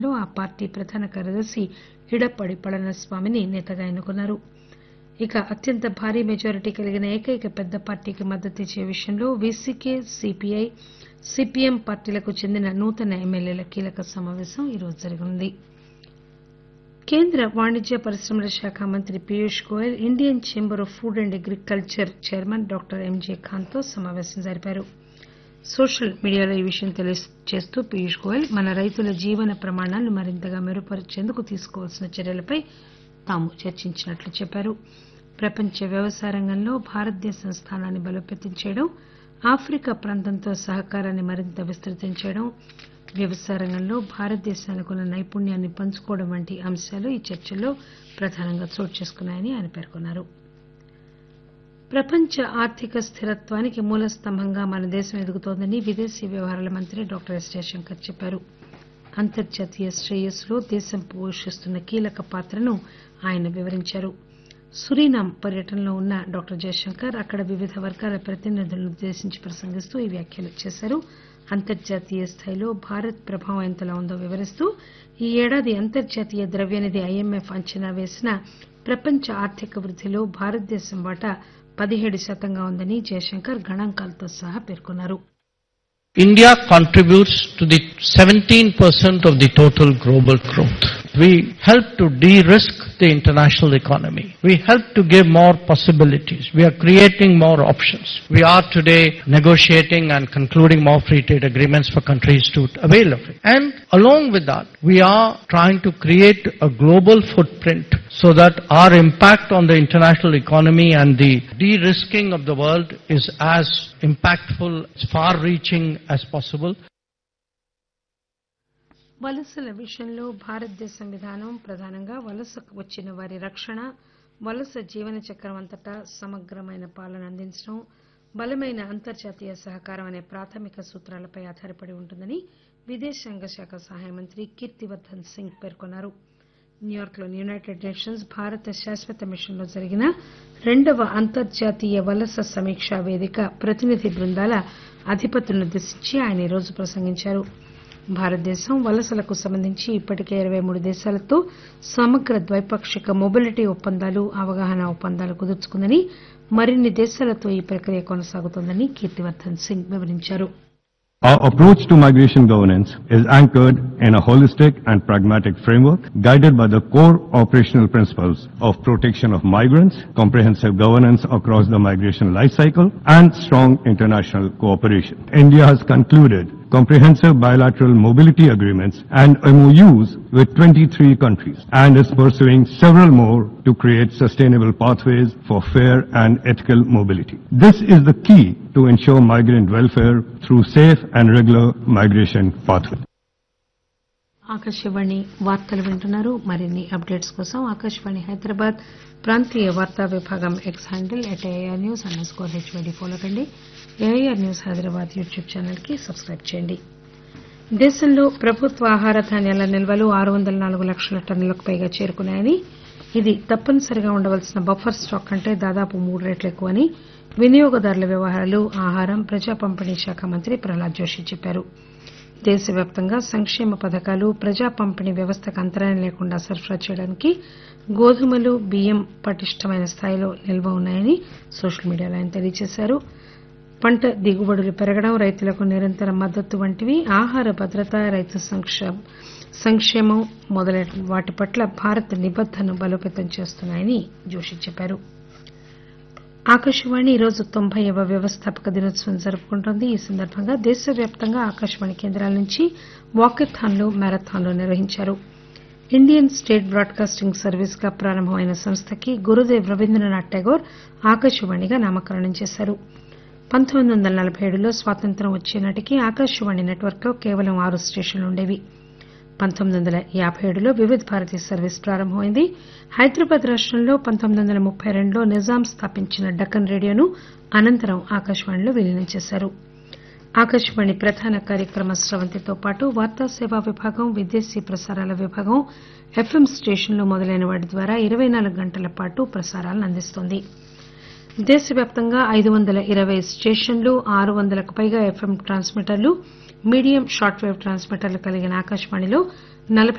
లో ఆ పార్టీ ప్రధాన కార్యదర్శి ఇడప్పాడి పళనిస్వామిని నేతగా ఎన్నుకున్నారు ఇక అత్యంత భారీ మెజారిటీ కలిగిన ఏకైక పెద్ద పార్టీకి మద్దతిచ్చే విషయంలో వీసీకే సీపీఐ సీపీఎం పార్టీలకు చెందిన నూతన ఎమ్మెల్యేల కీలక సమావేశం ఈరోజు జరగనుంది కేంద్ర వాణిజ్య పరిశ్రమల శాఖ మంత్రి Piyush Goyal Indian Chamber of Food and Agriculture chairman doctor M J ఖాన్తో సమావేశం జరిపారు సోషల్ మీడియాలో ఈ విషయం తెలియజేస్తూ పీయూష్ గోయల్ మన రైతుల జీవన ప్రమాణాలను మరింతగా మెరుగుపరిచేందుకు తీసుకోవాల్సిన చర్యలపై తాము చర్చించినట్లు చెప్పారు ప్రపంచ వ్యవసాయ రంగంలో భారతదేశం స్థానాన్ని బలోపేతం చేయడం ఆఫ్రికా ప్రాంతంతో సహకారాన్ని మరింత విస్తృతం చేయడం వ్యవసాయ రంగంలో భారతదేశానికి ఉన్న నైపుణ్యాన్ని పంచుకోవడం వంటి అంశాలు ఈ చర్చల్లో ప్రధానంగా చోటు చేసుకున్నాయని ఆయన పేర్కొన్నారు ప్రపంచ ఆర్థిక స్థిరత్వానికి మూల స్తంభంగా మన దేశం ఎదుగుతోందని విదేశీ వ్యవహారాల మంత్రి డాక్టర్ ఎస్ జయశంకర్ చెప్పారు అంతర్జాతీయ శ్రేయస్సులో దేశం పోషిస్తున్న కీలక పాత్రను ఆయన వివరించారు సురీనామ్ పర్యటనలో ఉన్న డాక్టర్ జయశంకర్ అక్కడ వివిధ వర్గాల ప్రతినిధులను ఉద్దేశించి ప్రసంగిస్తూ ఈ వ్యాఖ్యలు చేశారు అంతర్జాతీయ స్థాయిలో భారత్ ప్రభావం ఎంతలా ఉందో వివరిస్తూ ఈ ఏడాది అంతర్జాతీయ ద్రవ్యనిధి ఐఎంఎఫ్ అంచనా వేసిన ప్రపంచ ఆర్థిక వృద్దిలో భారతదేశం వాటా పదిహేడు శాతంగా ఉందని జయశంకర్ గణాంకాలతో సహా పేర్కొన్నారు India contributes to the 17% of the total global growth. We help to de-risk the international economy. We help to give more possibilities. We are creating more options. We are today negotiating and concluding more free trade agreements for countries to avail of it. And along with that, we are trying to create a global footprint so that our impact on the international economy and the de-risking of the world is as impactful, as far-reaching as possible. వలసల విషయంలో భారతదేశం విధానం ప్రధానంగా వలసకు వచ్చిన వారి రక్షణ వలస జీవన చక్రం అంతటా సమగ్రమైన పాలన అందించడం బలమైన అంతర్జాతీయ సహకారం అనే ప్రాథమిక సూత్రాలపై ఆధారపడి ఉంటుందని విదేశాంగ శాఖ సహాయ మంత్రి కీర్తివర్దన్ సింగ్ పేర్కొన్నారు న్యూయార్క్లోని యునైటెడ్ నేషన్స్ భారత శాశ్వత మిషన్లో జరిగిన రెండవ అంతర్జాతీయ వలస సమీక్షా వేదిక ప్రతినిధి బృందాల అధిపతులను ఉద్దేశించి ఆయన ఈరోజు ప్రసంగించారు భారతదేశం వలసలకు సంబంధించి ఇప్పటికే ఇరవై మూడు దేశాలతో సమగ్ర ద్వైపాక్షిక మొబిలిటీ ఒప్పందాలు అవగాహన ఒప్పందాలు కుదుర్చుకుందని మరిన్ని దేశాలతో ఈ ప్రక్రియ కొనసాగుతోందని కీర్తివర్దన్ సింగ్ వివరించారు Our approach to migration governance is anchored in a holistic and pragmatic framework guided by the core operational principles of protection of migrants, comprehensive governance across the migration life cycle, and strong international cooperation. India has concluded comprehensive bilateral mobility agreements and MOUs with 23 countries and is pursuing several more to create sustainable pathways for fair and ethical mobility. This is the key to ensure migrant welfare through safe and regular migration pathways. Akashvani వార్తలు వింటున్నారు మరిన్ని updates కోసం ఆకాశవాణి హైదరాబాద్ ప్రాంతీయ వార్తా విభాగం X handle at AIR news underscore H Y D follow కండి AIR news Hyderabad YouTube channel కి subscribe చేయండి దేశంలో ప్రభుత్వ ఆహార ధాన్యాల నిల్వలు ఆరు వందల నాలుగు లక్షల టన్నులకు పైగా చేరుకున్నాయని ఇది తప్పనిసరిగా ఉండవలసిన బఫర్ స్టాక్ కంటే దాదాపు మూడు రెట్లు ఎక్కువని వినియోగదారుల వ్యవహారాలు ఆహారం ప్రజా పంపిణీ శాఖ మంత్రి ప్రహ్లాద్ జోషి చెప్పారు దేశవ్యాప్తంగా సంక్షేమ పథకాలు ప్రజా పంపిణీ వ్యవస్థకు అంతరాయం లేకుండా సరఫరా చేయడానికి గోధుమలు బియ్యం పటిష్టమైన స్థాయిలో నిల్వ ఉన్నాయని సోషల్ మీడియాలో ఆయన తెలియజేశారు పంట దిగుబడులు పెరగడం రైతులకు నిరంతర మద్దతు వంటివి ఆహార భద్రత రైతు సంక్షేమం మొదలైన వాటి పట్ల భారత్ నిబద్దతను బలోపేతం చేస్తున్నాయని జోషి చెప్పారు ఆకాశవాణి ఈరోజు తొంభైవ వ్యవస్థాపక దినోత్సవం జరుపుకుంటోంది ఈ సందర్భంగా దేశవ్యాప్తంగా ఆకాశవాణి కేంద్రాల నుంచి వాకథాన్లు మ్యారథాన్లు నిర్వహించారు ఇండియన్ స్టేట్ బ్రాడ్కాస్టింగ్ సర్వీస్ గా ప్రారంభమైన సంస్థకి గురుదేవ్ రవీంద్రనాథ్ ఠాగూర్ ఆకాశవాణిగా నామకరణం చేశారు పంతొమ్మిది వందల నలబై ఏడులో స్వాతంత్ర్యం వచ్చే నాటికి ఆకాశవాణి నెట్వర్క్ లో కేవలం ఆరు స్టేషన్లు ఉండేవి పంతొమ్మిది వందల యాబై ఏడులో వివిధ భారతి సర్వీస్ ప్రారంభమైంది హైదరాబాద్ రాష్టంలో పంతొమ్మిది వందల ముప్పై రెండులో నిజాం స్థాపించిన డక్కన్ రేడియోను అనంతరం ఆకాశవాణిలో విలీనం చేశారు ఆకాశవాణి ప్రధాన కార్యక్రమ స్రవంతితో పాటు వార్తా సేవా విభాగం విదేశీ ప్రసారాల విభాగం ఎఫ్ఎం స్టేషన్లు మొదలైన వాటి ద్వారా ఇరవై నాలుగు గంటల పాటు ప్రసారాలను అందిస్తోంది దేశవ్యాప్తంగా ఐదు వందల ఇరవై స్టేషన్లు ఆరు వందలకు పైగా ఎఫ్ఎం ట్రాన్స్మిటర్లు మీడియం షార్ట్ పేవ్ ట్రాన్స్మిటర్లు కలిగిన ఆకాశవాణిలో నలబై